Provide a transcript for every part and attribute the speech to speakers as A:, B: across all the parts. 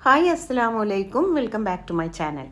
A: hi അസ്സലാമു അലൈക്കും welcome back to my channel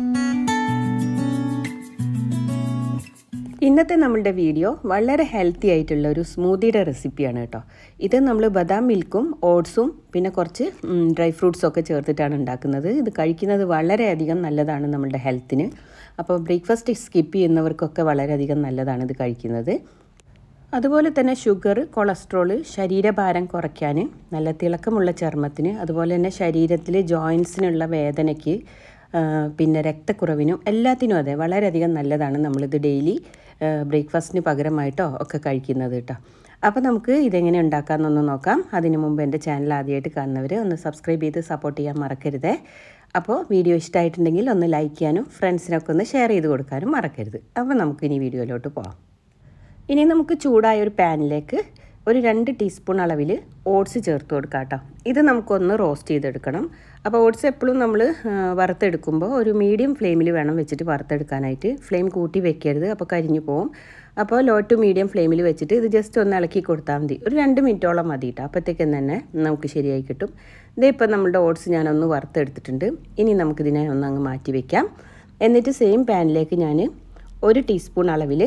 A: ഇന്നത്തെ നമ്മളുടെ വീഡിയോ വളരെ ഹെൽത്തി ആയിട്ടുള്ള ഒരു സ്മൂത്തിയുടെ റെസിപ്പിയാണ് കേട്ടോ ഇത് നമ്മൾ ബദാം മിൽക്കും ഓട്സും പിന്നെ കുറച്ച് ഡ്രൈ ഫ്രൂട്ട്സും ഒക്കെ ചേർത്തിട്ടാണ് ഉണ്ടാക്കുന്നത് ഇത് കഴിക്കുന്നത് വളരെയധികം നല്ലതാണ് നമ്മളുടെ ഹെൽത്തിന് അപ്പോൾ ബ്രേക്ക്ഫാസ്റ്റ് സ്കിപ്പ് ചെയ്യുന്നവർക്കൊക്കെ വളരെയധികം നല്ലതാണ് ഇത് കഴിക്കുന്നത് അതുപോലെ തന്നെ ഷുഗർ കൊളസ്ട്രോൾ ശരീരഭാരം കുറയ്ക്കാൻ നല്ല തിളക്കമുള്ള ചർമ്മത്തിന് അതുപോലെ തന്നെ ശരീരത്തിൽ ജോയിൻസിനുള്ള വേദനയ്ക്ക് പിന്നെ രക്തക്കുറവിനും എല്ലാത്തിനും അതെ വളരെയധികം നല്ലതാണ് നമ്മളിത് ഡെയിലി ബ്രേക്ക്ഫാസ്റ്റിന് പകരമായിട്ടോ ഒക്കെ കഴിക്കുന്നത് കേട്ടോ അപ്പോൾ നമുക്ക് ഇതെങ്ങനെ ഉണ്ടാക്കാമെന്നൊന്ന് നോക്കാം അതിനു മുമ്പ് എൻ്റെ ചാനൽ ആദ്യമായിട്ട് കാണുന്നവർ ഒന്ന് സബ്സ്ക്രൈബ് ചെയ്ത് സപ്പോർട്ട് ചെയ്യാൻ മറക്കരുതേ അപ്പോൾ വീഡിയോ ഇഷ്ടമായിട്ടുണ്ടെങ്കിൽ ഒന്ന് ലൈക്ക് ചെയ്യാനും ഫ്രണ്ട്സിനൊക്കെ ഒന്ന് ഷെയർ ചെയ്ത് കൊടുക്കാനും മറക്കരുത് അപ്പോൾ നമുക്ക് ഇനി വീഡിയോയിലോട്ട് പോകാം ഇനി നമുക്ക് ചൂടായ ഒരു പാനിലേക്ക് ഒരു രണ്ട് ടീസ്പൂൺ അളവിൽ ഓട്സ് ചേർത്ത് കൊടുക്കാം കേട്ടോ ഇത് നമുക്കൊന്ന് റോസ്റ്റ് ചെയ്തെടുക്കണം അപ്പോൾ ഓട്സ് എപ്പോഴും നമ്മൾ വറുത്തെടുക്കുമ്പോൾ ഒരു മീഡിയം ഫ്ലെയിമിൽ വേണം വെച്ചിട്ട് വറുത്തെടുക്കാനായിട്ട് ഫ്ലെയിം കൂട്ടി വെക്കരുത് അപ്പോൾ കരിഞ്ഞു പോകും അപ്പോൾ ലോ ടു മീഡിയം ഫ്ലെയിമിൽ വെച്ചിട്ട് ഇത് ജസ്റ്റ് ഒന്ന് ഇളക്കി കൊടുത്താൽ മതി ഒരു രണ്ട് മിനിറ്റോളം മതി കേട്ടോ അപ്പോഴത്തേക്കും തന്നെ നമുക്ക് ശരിയായി കിട്ടും ഇതേ ഇപ്പോൾ നമ്മുടെ ഓട്സ് ഞാനൊന്ന് വറുത്തെടുത്തിട്ടുണ്ട് ഇനി നമുക്കിതിനെ ഒന്ന് അങ്ങ് മാറ്റി വെക്കാം എന്നിട്ട് സെയിം പാനിലേക്ക് ഞാൻ ഒരു ടീസ്പൂൺ അളവിൽ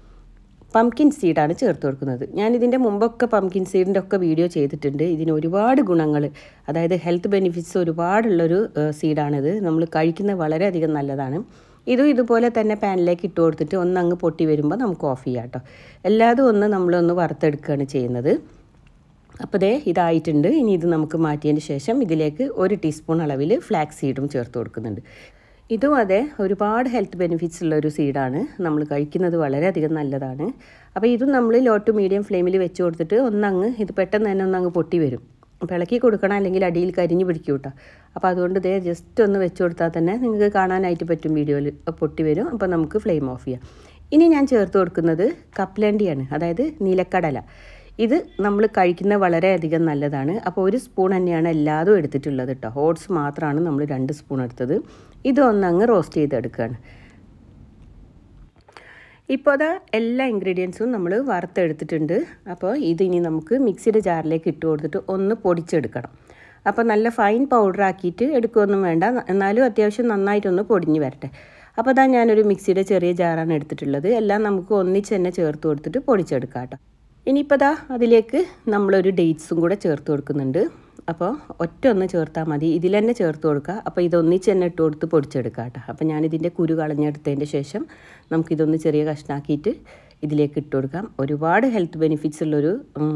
A: പംകിൻ സീഡാണ് ചേർത്ത് കൊടുക്കുന്നത് ഞാൻ ഇതിൻ്റെ മുമ്പൊക്കെ പംകിൻ സീഡിൻ്റെ ഒക്കെ വീഡിയോ ചെയ്തിട്ടുണ്ട് ഇതിന് ഒരുപാട് ഗുണങ്ങൾ അതായത് ഹെൽത്ത് ബെനിഫിറ്റ്സ് ഒരുപാടുള്ളൊരു സീഡാണിത് നമ്മൾ കഴിക്കുന്നത് വളരെയധികം നല്ലതാണ് ഇതും ഇതുപോലെ തന്നെ പാനിലേക്ക് ഇട്ട് കൊടുത്തിട്ട് ഒന്ന് അങ്ങ് പൊട്ടി വരുമ്പോൾ നമുക്ക് ഓഫ് ചെയ്യാം കേട്ടോ എല്ലാതും ഒന്ന് നമ്മളൊന്ന് വറുത്തെടുക്കുകയാണ് ചെയ്യുന്നത് അപ്പോൾ ദേ ഇതായിട്ടുണ്ട് ഇനി ഇത് നമുക്ക് മാറ്റിയതിന് ശേഷം ഇതിലേക്ക് ഒരു ടീസ്പൂൺ അളവിൽ ഫ്ലാക്സ് സീഡും ചേർത്ത് കൊടുക്കുന്നുണ്ട് ഇതും അതെ ഒരുപാട് ഹെൽത്ത് ബെനിഫിറ്റ്സ് ഉള്ള ഒരു സീഡാണ് നമ്മൾ കഴിക്കുന്നത് വളരെയധികം നല്ലതാണ് അപ്പോൾ ഇതും നമ്മൾ ലോ ടു മീഡിയം ഫ്ലെയിമിൽ വെച്ച് കൊടുത്തിട്ട് ഒന്നങ്ങ് ഇത് പെട്ടെന്ന് തന്നെ ഒന്നങ്ങ് പൊട്ടി വരും അപ്പോൾ ഇളക്കി കൊടുക്കണം അല്ലെങ്കിൽ അടിയിൽ കരിഞ്ഞ് പിടിക്കും കേട്ടോ അപ്പോൾ അതുകൊണ്ട് ഇതേ ജസ്റ്റ് ഒന്ന് വെച്ച് കൊടുത്താൽ തന്നെ നിങ്ങൾക്ക് കാണാനായിട്ട് പറ്റും വീഡിയോയിൽ പൊട്ടി വരും അപ്പോൾ നമുക്ക് ഫ്ലെയിം ഓഫ് ചെയ്യാം ഇനി ഞാൻ ചേർത്ത് കൊടുക്കുന്നത് കപ്ലണ്ടിയാണ് അതായത് നീലക്കടല ഇത് നമ്മൾ കഴിക്കുന്നത് വളരെയധികം നല്ലതാണ് അപ്പോൾ ഒരു സ്പൂൺ തന്നെയാണ് എല്ലാതും എടുത്തിട്ടുള്ളത് കേട്ടോ ഓട്സ് മാത്രമാണ് നമ്മൾ രണ്ട് സ്പൂൺ എടുത്തത് ഇത് ഒന്നങ്ങ് റോസ്റ്റ് ചെയ്തെടുക്കുകയാണ് ഇപ്പോൾ അതാ എല്ലാ ഇൻഗ്രീഡിയൻസും നമ്മൾ വറുത്തെടുത്തിട്ടുണ്ട് അപ്പോൾ ഇതിനി നമുക്ക് മിക്സിയുടെ ജാറിലേക്ക് ഇട്ട് കൊടുത്തിട്ട് ഒന്ന് പൊടിച്ചെടുക്കണം അപ്പോൾ നല്ല ഫൈൻ പൗഡർ ആക്കിയിട്ട് എടുക്കുകയൊന്നും വേണ്ട എന്നാലും അത്യാവശ്യം നന്നായിട്ടൊന്ന് പൊടിഞ്ഞ് വരട്ടെ അപ്പോൾ അതാ ഞാനൊരു മിക്സിയുടെ ചെറിയ ജാറാണ് എടുത്തിട്ടുള്ളത് എല്ലാം നമുക്ക് ഒന്നിച്ച് തന്നെ ചേർത്ത് കൊടുത്തിട്ട് പൊടിച്ചെടുക്കാം കേട്ടോ ഇനിയിപ്പോൾ ദാ അതിലേക്ക് നമ്മളൊരു ഡേറ്റ്സും കൂടെ ചേർത്ത് കൊടുക്കുന്നുണ്ട് അപ്പോൾ ഒറ്റ ഒന്ന് ചേർത്താൽ മതി ഇതിൽ തന്നെ ചേർത്ത് കൊടുക്കുക അപ്പോൾ ഇതൊന്നിച്ച് തന്നെ ഇട്ട് കൊടുത്ത് പൊടിച്ചെടുക്കുക കേട്ടോ അപ്പോൾ ഞാനിതിൻ്റെ കുരു കളഞ്ഞെടുത്തതിൻ്റെ ശേഷം നമുക്കിതൊന്ന് ചെറിയ കഷ്ണാക്കിയിട്ട് ഇതിലേക്ക് ഇട്ട് കൊടുക്കാം ഒരുപാട് ഹെൽത്ത് ബെനിഫിറ്റ്സ് ഉള്ളൊരു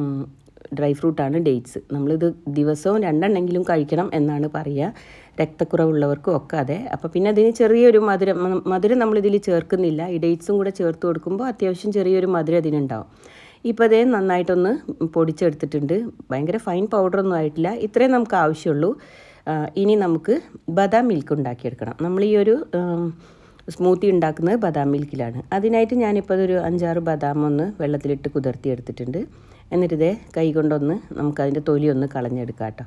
A: ഡ്രൈ ഫ്രൂട്ടാണ് ഡേറ്റ്സ് നമ്മളിത് ദിവസവും രണ്ടെണ്ണെങ്കിലും കഴിക്കണം എന്നാണ് പറയുക രക്തക്കുറവുള്ളവർക്കും ഒക്കെ അതെ അപ്പോൾ പിന്നെ അതിന് ചെറിയൊരു മധുരം മധുരം നമ്മളിതിൽ ചേർക്കുന്നില്ല ഈ ഡേറ്റ്സും കൂടെ ചേർത്ത് കൊടുക്കുമ്പോൾ അത്യാവശ്യം ചെറിയൊരു മധുരം അതിനുണ്ടാവും ഇപ്പോൾ അതേ നന്നായിട്ടൊന്ന് പൊടിച്ചെടുത്തിട്ടുണ്ട് ഭയങ്കര ഫൈൻ പൗഡറൊന്നും ആയിട്ടില്ല ഇത്രയും നമുക്ക് ആവശ്യമുള്ളൂ ഇനി നമുക്ക് ബദാം മിൽക്ക് ഉണ്ടാക്കിയെടുക്കണം നമ്മൾ ഈ ഒരു സ്മൂത്തി ഉണ്ടാക്കുന്നത് ബദാം മിൽക്കിലാണ് അതിനായിട്ട് ഞാനിപ്പോൾ അതൊരു അഞ്ചാറ് ബദാം ഒന്ന് വെള്ളത്തിലിട്ട് കുതിർത്തി എടുത്തിട്ടുണ്ട് എന്നിട്ട് ഇതേ കൈ കൊണ്ടൊന്ന് നമുക്കതിൻ്റെ തൊലി ഒന്ന് കളഞ്ഞെടുക്കാം കേട്ടോ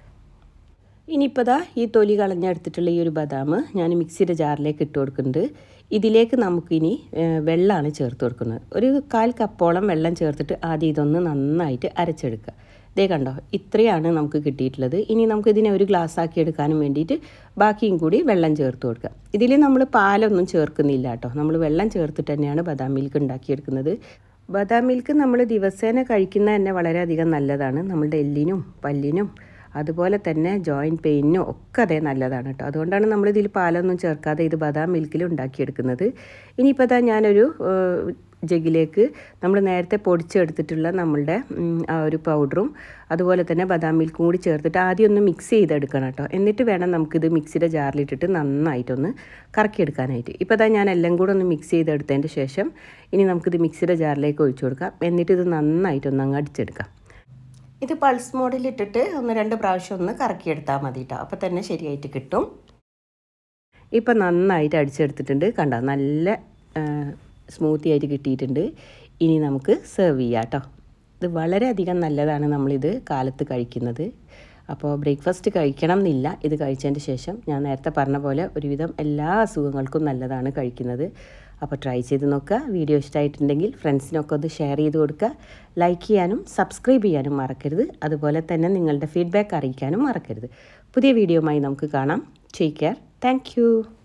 A: ഇനിയിപ്പോൾ ദാ ഈ തൊലി കളഞ്ഞെടുത്തിട്ടുള്ള ഈ ഒരു ബദാം ഞാൻ മിക്സിയുടെ ജാറിലേക്ക് ഇട്ട് കൊടുക്കുന്നുണ്ട് ഇതിലേക്ക് നമുക്കിനി വെള്ളമാണ് ചേർത്ത് കൊടുക്കുന്നത് ഒരു കാൽ കപ്പോളം വെള്ളം ചേർത്തിട്ട് ആദ്യം ഇതൊന്ന് നന്നായിട്ട് അരച്ചെടുക്കുക ഇതേ കണ്ടോ ഇത്രയാണ് നമുക്ക് കിട്ടിയിട്ടുള്ളത് ഇനി നമുക്ക് ഇതിനെ ഒരു ഗ്ലാസ് ആക്കി എടുക്കാനും വേണ്ടിയിട്ട് ബാക്കിയും കൂടി വെള്ളം ചേർത്ത് കൊടുക്കുക ഇതിൽ നമ്മൾ പാലൊന്നും ചേർക്കുന്നില്ല കേട്ടോ നമ്മൾ വെള്ളം ചേർത്തിട്ട് തന്നെയാണ് ബദാം മിൽക്ക് ഉണ്ടാക്കിയെടുക്കുന്നത് ബദാം മിൽക്ക് നമ്മൾ ദിവസേന കഴിക്കുന്നത് തന്നെ വളരെയധികം നല്ലതാണ് നമ്മളുടെ എല്ലിനും പല്ലിനും അതുപോലെ തന്നെ ജോയിൻറ്റ് പെയിനും ഒക്കെ അതേ നല്ലതാണ് കേട്ടോ അതുകൊണ്ടാണ് നമ്മൾ ഇതിൽ പാലൊന്നും ചേർക്കാതെ ഇത് ബദാം മിൽക്കിൽ ഉണ്ടാക്കിയെടുക്കുന്നത് ഇനിയിപ്പോൾ ഇതാ ഞാനൊരു ജഗിലേക്ക് നമ്മൾ നേരത്തെ പൊടിച്ചെടുത്തിട്ടുള്ള നമ്മളുടെ ആ ഒരു പൗഡറും അതുപോലെ തന്നെ ബദാം മിൽക്കും കൂടി ചേർത്തിട്ട് ആദ്യം ഒന്ന് മിക്സ് ചെയ്തെടുക്കണം കേട്ടോ എന്നിട്ട് വേണം നമുക്കിത് മിക്സിയുടെ ജാറിലിട്ടിട്ട് നന്നായിട്ടൊന്ന് കറക്കിയെടുക്കാനായിട്ട് ഇപ്പോൾ ഇതാ ഞാൻ എല്ലാം കൂടെ ഒന്ന് മിക്സ് ചെയ്തെടുത്തതിൻ്റെ ശേഷം ഇനി നമുക്കിത് മിക്സിയുടെ ജാറിലേക്ക് ഒഴിച്ചു കൊടുക്കാം എന്നിട്ട് ഇത് നന്നായിട്ടൊന്ന് അങ്ങ് അടിച്ചെടുക്കാം ഇത് പൾസ് മോഡിലിട്ടിട്ട് ഒന്ന് രണ്ട് പ്രാവശ്യം ഒന്ന് കറക്കിയെടുത്താൽ മതി കേട്ടോ അപ്പോൾ തന്നെ ശരിയായിട്ട് കിട്ടും ഇപ്പം നന്നായിട്ട് അടിച്ചെടുത്തിട്ടുണ്ട് കണ്ടോ നല്ല സ്മൂത്തി ആയിട്ട് കിട്ടിയിട്ടുണ്ട് ഇനി നമുക്ക് സെർവ് ചെയ്യാം കേട്ടോ ഇത് വളരെയധികം നല്ലതാണ് നമ്മളിത് കാലത്ത് കഴിക്കുന്നത് അപ്പോൾ ബ്രേക്ക്ഫാസ്റ്റ് കഴിക്കണം എന്നില്ല ഇത് കഴിച്ചതിൻ്റെ ശേഷം ഞാൻ നേരത്തെ പറഞ്ഞ പോലെ ഒരുവിധം എല്ലാ അസുഖങ്ങൾക്കും നല്ലതാണ് കഴിക്കുന്നത് അപ്പോൾ ട്രൈ ചെയ്ത് നോക്കുക വീഡിയോ ഇഷ്ടമായിട്ടുണ്ടെങ്കിൽ ഫ്രണ്ട്സിനൊക്കെ ഒന്ന് ഷെയർ ചെയ്ത് കൊടുക്കുക ലൈക്ക് ചെയ്യാനും സബ്സ്ക്രൈബ് ചെയ്യാനും മറക്കരുത് അതുപോലെ തന്നെ നിങ്ങളുടെ ഫീഡ്ബാക്ക് അറിയിക്കാനും മറക്കരുത് പുതിയ വീഡിയോയുമായി നമുക്ക് കാണാം ടേക്ക് കെയർ താങ്ക്